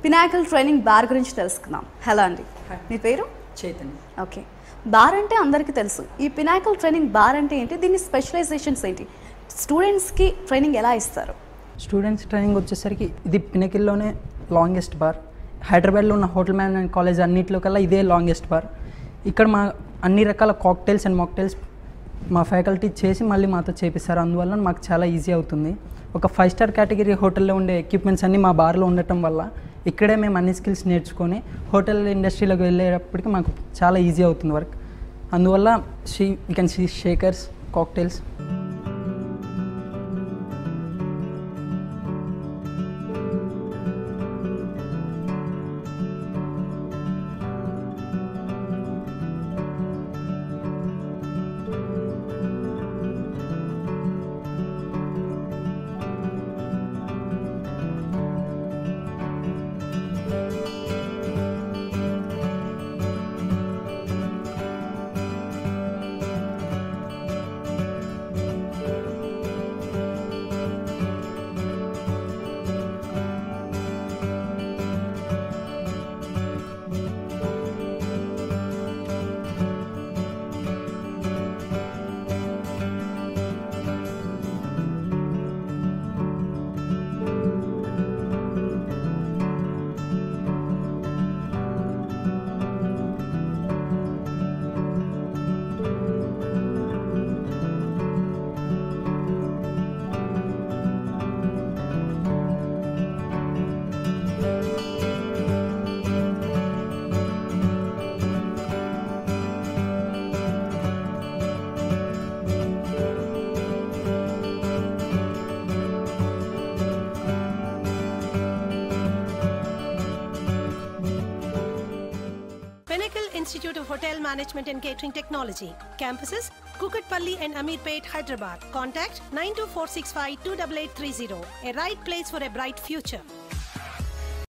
Pinnacle training bar గురించి తెలుసుకుందాం hello అండి మీ పేరు చైతన్య ఓకే బార్ అంటే అందరికీ తెలుసు ఈ పినాకల్ ట్రైనింగ్ బార్ అంటే ఏంటి దీని స్పెషలైజేషన్స్ ఏంటి స్టూడెంట్స్కి ట్రైనింగ్ ఎలా ఇస్తారు స్టూడెంట్స్ ట్రైనింగ్ వచ్చేసరికి ఇది పినకిల్లోనే లాంగెస్ట్ బార్ హైదరాబాద్లో ఉన్న హోటల్ మేనేజ్మెంట్ కాలేజ్ అన్నింటిలో కల్లా ఇదే లాంగెస్ట్ బార్ ఇక్కడ మా అన్ని రకాల కాక్టైల్స్ అండ్ మాక్టైల్స్ మా ఫ్యాకల్టీ చేసి మళ్ళీ మాతో చేపిస్తారు అందువల్ల మాకు చాలా ఈజీ అవుతుంది ఒక ఫైవ్ స్టార్ కేటగిరీ హోటల్లో ఉండే ఎక్విప్మెంట్స్ అన్నీ మా బార్లో ఉండటం వల్ల ఇక్కడే మేము అన్ని స్కిల్స్ నేర్చుకొని హోటల్ ఇండస్ట్రీలోకి వెళ్ళేటప్పటికి మాకు చాలా ఈజీ అవుతుంది వర్క్ అందువల్ల she you can see shakers cocktails Pinnacle Institute of Hotel Management and Catering Technology. Campuses Kukatpalli and Amirpet, Hyderabad. Contact 92465 28830. A right place for a bright future.